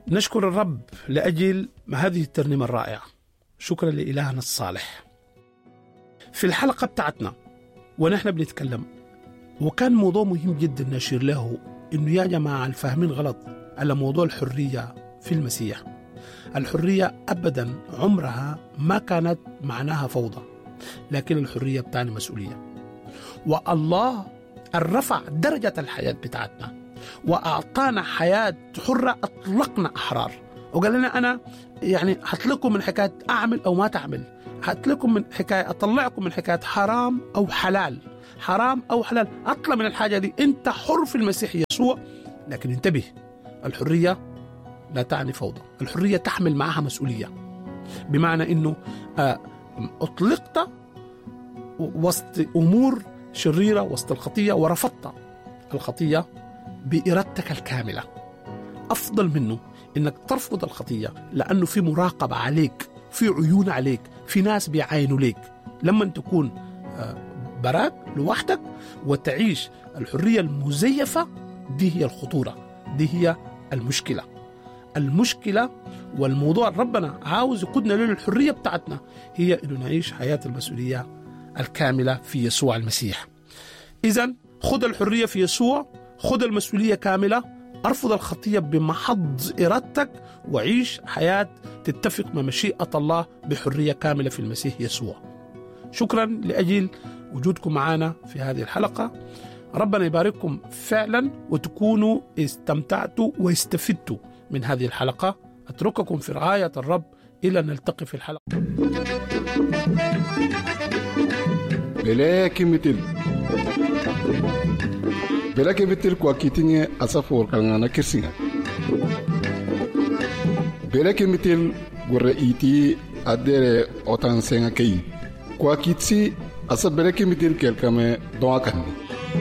نشكر الرب لأجل هذه الترنيمة الرائعة شكرا لإلهنا الصالح في الحلقة بتاعتنا ونحن بنتكلم وكان موضوع مهم جدا نشير له انه يا جماعة الفاهمين غلط على موضوع الحرية في المسيح الحرية أبدا عمرها ما كانت معناها فوضى لكن الحرية بتعني مسؤولية والله رفع درجة الحياة بتاعتنا وأعطانا حياة حرة أطلقنا أحرار وقال لنا أنا يعني هطلقكم من حكاية أعمل أو ما تعمل هطلقكم من حكاية أطلعكم من حكاية حرام أو حلال حرام أو حلال أطلع من الحاجة دي أنت حر في المسيح يسوع لكن انتبه الحرية لا تعني فوضى الحرية تحمل معها مسؤولية بمعنى أنه آه، أطلقت وسط أمور شريرة وسط الخطية ورفضت الخطية بإرادتك الكاملة أفضل منه إنك ترفض الخطية لأنه في مراقبة عليك في عيون عليك في ناس بيعاينوا ليك لما تكون آه، براك لوحدك وتعيش الحرية المزيفة دي هي الخطورة دي هي المشكلة المشكلة والموضوع ربنا عاوز يقودنا للحرية بتاعتنا هي إنه نعيش حياة المسؤولية الكاملة في يسوع المسيح إذا خذ الحرية في يسوع خذ المسؤولية كاملة أرفض الخطية بمحض إرادتك وعيش حياة تتفق مع مشيئة الله بحرية كاملة في المسيح يسوع شكرا لأجل وجودكم معنا في هذه الحلقة ربنا يبارككم فعلا وتكونوا استمتعتوا واستفدتوا من هذه الحلقة أترككم في رعاية الرب إلى أن نلتقي في الحلقة bele kimitil bele kimitil kwa kitinye asafor kalngana kirsinga bele kimitil gurre iti adere otan senga kei kwa kitsi asa bele kimitil kelkame doa kanni